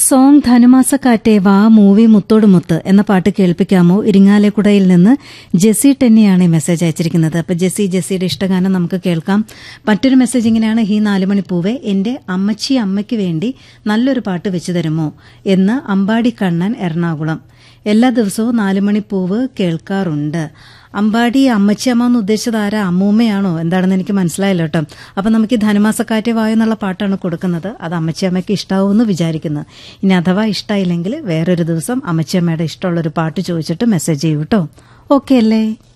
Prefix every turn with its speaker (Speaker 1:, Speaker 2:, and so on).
Speaker 1: song ധനുമാസക്കാറ്റെ വാ movie മുത്തോട് മുത്ത് എന്ന പാട്ട് കേൾപ്പിക്കാമോ ഇരിങ്ങാലക്കുടയിൽ നിന്ന് ജെസി ടെന്നിയാണ് ഈ മെസ്സേജ് അയച്ചിരിക്കുന്നത് അപ്പൊ ജെസി ജെസിയുടെ ഇഷ്ടഗാനം നമുക്ക് കേൾക്കാം മറ്റൊരു മെസ്സേജ് ഇങ്ങനെയാണ് ഈ നാലുമണിപ്പൂവെ എന്റെ അമ്മച്ചി അമ്മയ്ക്ക് വേണ്ടി നല്ലൊരു പാട്ട് വെച്ചു തരുമോ എന്ന് അമ്പാടി കണ്ണൻ എറണാകുളം എല്ലാ ദിവസവും നാലുമണിപ്പൂവ് കേൾക്കാറുണ്ട് അമ്പാടി അമ്മച്ചിയമ്മ എന്ന് ഉദ്ദേശിച്ചത് ആരാ അമ്മൂമ്മയാണോ എന്താണെന്ന് എനിക്ക് മനസ്സിലായല്ലോ കേട്ടോ അപ്പൊ നമുക്ക് ഈ ധനുമാസക്കാറ്റ് വായു എന്നുള്ള പാട്ടാണ് കൊടുക്കുന്നത് അത് അമ്മച്ചിയമ്മയ്ക്ക് ഇഷ്ടാവുമെന്ന് വിചാരിക്കുന്നു ഇനി അഥവാ ഇഷ്ടമായില്ലെങ്കിൽ വേറൊരു ദിവസം അമ്മച്ചിയമ്മയുടെ ഇഷ്ടമുള്ളൊരു പാട്ട് ചോദിച്ചിട്ട് മെസ്സേജ് ചെയ്യൂ കേട്ടോ ഓക്കെ അല്ലേ